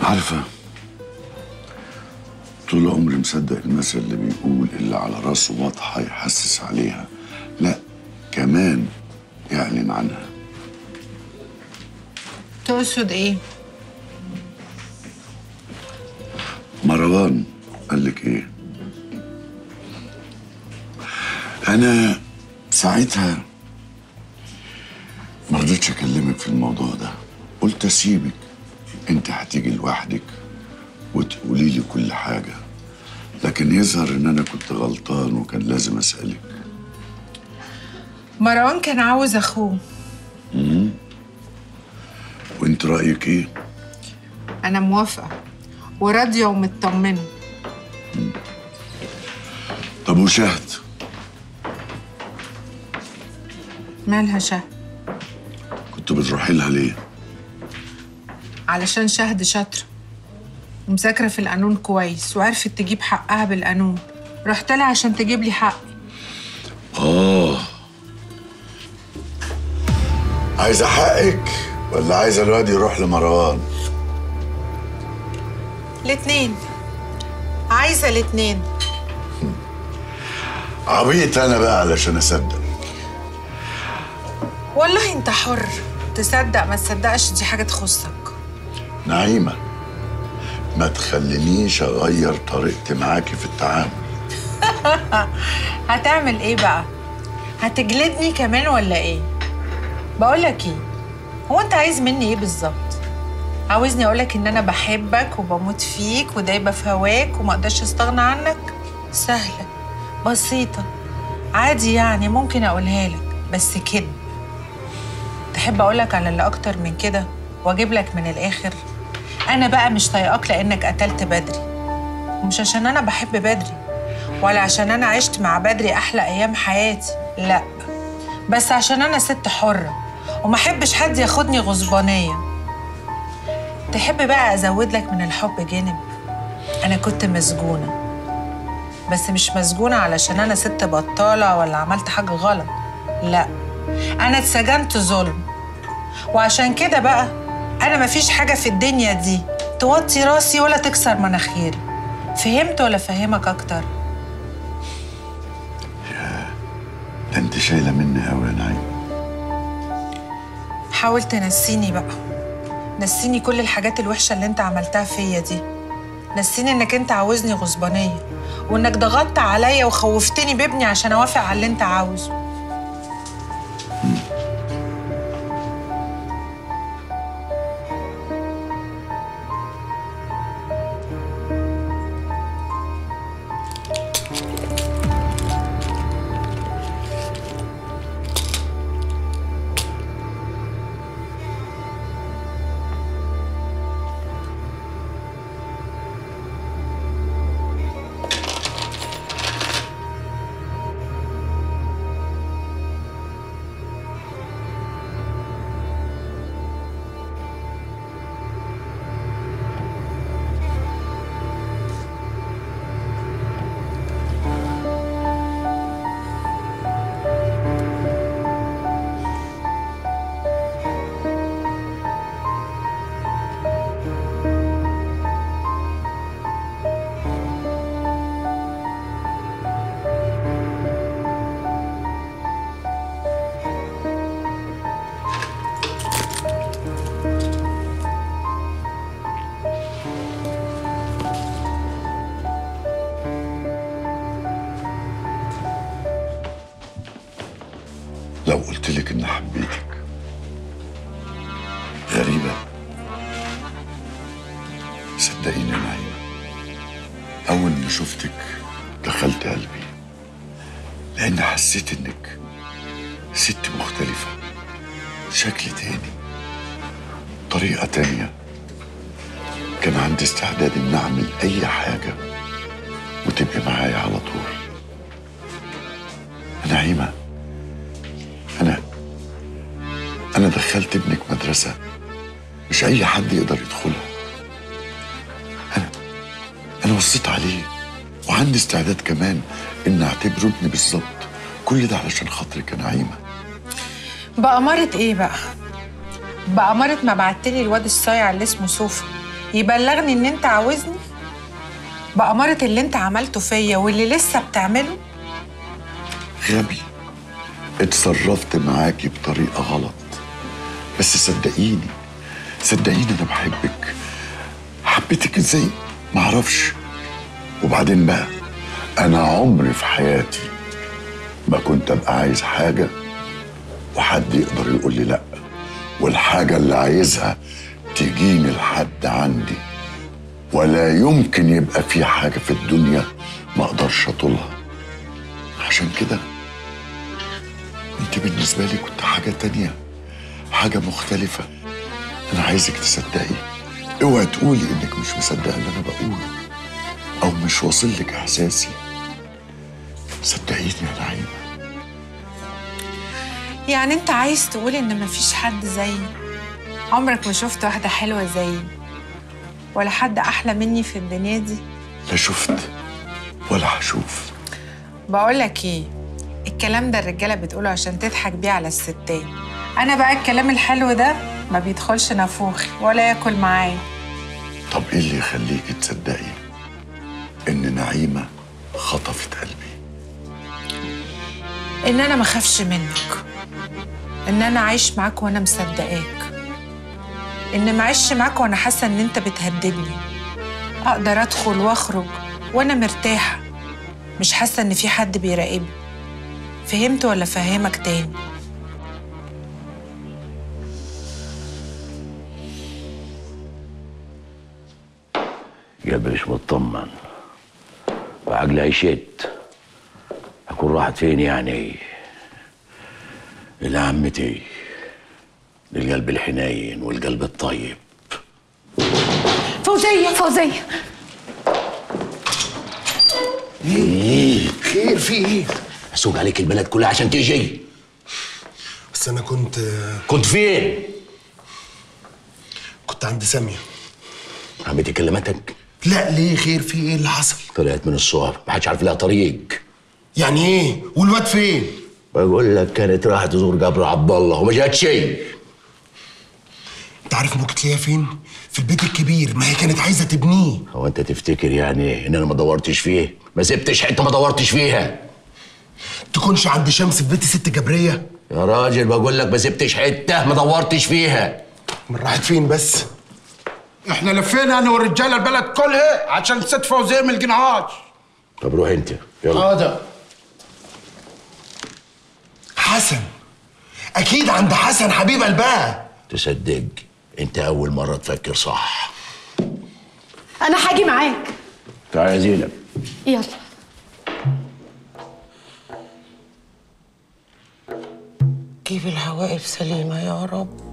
عارفة طول عمري مصدق المثل اللي بيقول اللي على راسه واضحة يحسس عليها لا كمان يعلن عنها تقصد ايه مروان قال لك ايه انا ساعتها ما رضيتش اكلمك في الموضوع ده قلت اسيبك انت هتيجي لوحدك وتقولي لي كل حاجه لكن يظهر ان انا كنت غلطان وكان لازم اسالك مروان كان عاوز اخوه وانت رايك ايه انا موافقه وراضيه ومطمنه طب وشهد مالها شهد كنت بتروحي لها ليه علشان شهد شاطره ومذاكره في القانون كويس وعرفت تجيب حقها بالقانون رحت لها عشان تجيب لي حقي اه عايزه حقك ولا عايزه الواد يروح لمروان الاتنين عايزه الاتنين عبيط انا بقى علشان اصدق والله انت حر تصدق ما تصدقش دي حاجه تخصك نعيمه ما تخلينيش اغير طريقتي معاكي في التعامل هتعمل ايه بقى هتجلدني كمان ولا ايه بقولك ايه هو انت عايز مني ايه بالظبط عاوزني اقولك ان انا بحبك وبموت فيك ودايبه في هواك وما اقدرش استغنى عنك سهله بسيطه عادي يعني ممكن اقولها لك بس كده تحب اقولك على اللي اكتر من كده واجيب لك من الاخر انا بقى مش طايقاك لانك قتلت بدري ومش عشان انا بحب بدري ولا عشان انا عشت مع بدري احلى ايام حياتي لا بس عشان انا ست حره وما احبش حد ياخدني غصبانيه تحب بقى ازود لك من الحب جانب انا كنت مسجونه بس مش مسجونه علشان انا ست بطاله ولا عملت حاجه غلط لا انا اتسجنت ظلم وعشان كده بقى انا مفيش حاجه في الدنيا دي توطي راسي ولا تكسر مناخيري فهمت ولا فهمك اكتر ده انت شايله مني قوي يا نعيمه حاول تنسيني بقى نسيني كل الحاجات الوحشة اللي انت عملتها فيا دي نسيني انك انت عاوزني غصبانية وانك ضغطت عليا وخوفتني بابني عشان اوافق على اللي انت عاوزه لو قلت لك اني حبيتك غريبة صدقيني يا نعيمة أول ما شفتك دخلت قلبي لأن حسيت إنك ست مختلفة شكل تاني طريقة تانية كان عندي استعداد إن أعمل أي حاجة وتبقي معايا على طول نعيمة أنا أنا دخلت ابنك مدرسة مش أي حد يقدر يدخلها أنا أنا وصيت عليه وعندي استعداد كمان إن أعتبره ابني بالظبط كل ده علشان خاطرك يا نعيمة بأمارة ايه بقى؟ بأمارة ما بعتلي الواد الصايع اللي اسمه سوفا يبلغني ان انت عاوزني بأمارة اللي انت عملته فيا واللي لسه بتعمله غبي اتصرفت معاكي بطريقة غلط بس صدقيني صدقيني انا بحبك حبيتك ازاي معرفش وبعدين بقى انا عمري في حياتي ما كنت ابقى عايز حاجة وحد يقدر يقول لي لا والحاجة اللي عايزها تجيني لحد عندي ولا يمكن يبقى في حاجة في الدنيا ما اقدرش اطولها عشان كده انت بالنسبة لي كنت حاجة تانية حاجة مختلفة انا عايزك تصدقي اوعي تقولي انك مش مصدقة اللي انا بقوله او مش واصل لك احساسي صدقيني يا نعيمة يعني انت عايز تقول ان مفيش حد زيي عمرك ما شفت واحدة حلوة زيي ولا حد أحلى مني في الدنيا دي لا شفت ولا هشوف بقولك ايه الكلام ده الرجالة بتقوله عشان تضحك بيه على الستات أنا بقى الكلام الحلو ده ما بيدخلش نافوخي ولا ياكل معايا طب ايه اللي يخليكي تصدقي ان نعيمة خطفت قلبي إن أنا ما خافش منك إن أنا عايش معاك وأنا مصدقاك إن ما عيش معاك وأنا حاسة إن أنت بتهددني أقدر أدخل وأخرج وأنا مرتاحة مش حاسة إن في حد بيراقبني فهمت ولا فهمك تاني قلبي مش مطمن وعقلي هيشت اكون راحت فين يعني الى عمتي للقلب الحنين والقلب الطيب فوزية فوزية خير في ايه؟ اسوق عليك البلد كلها عشان تيجي بس انا كنت كنت فين كنت عند سامية عمتي كلمتك لا ليه خير في ايه اللي حصل؟ طلعت من الصور ما حدش عارف لها طريق يعني ايه؟ والواد فين؟ بقول لك كانت رايحه تزور قبر عبد الله وما جات شيء انت عارف ممكن تلاقيها فين؟ في البيت الكبير ما هي كانت عايزة تبنيه هو انت تفتكر يعني ان انا ما دورتش فيه ما سبتش حته ما دورتش فيها تكونش عند شمس في بيت ست جبرية يا راجل بقول لك ما سبتش حته ما دورتش فيها من راحت فين بس؟ احنا لفينا انا والرجاله البلد كلها عشان ست فوزيه ما لقيناهاش طب روح انت يلا هذا حسن اكيد عند حسن حبيب قلبها تصدق انت اول مره تفكر صح أنا هاجي معاك تعالى يا زينب يلا جيب العواقب سليمة يا رب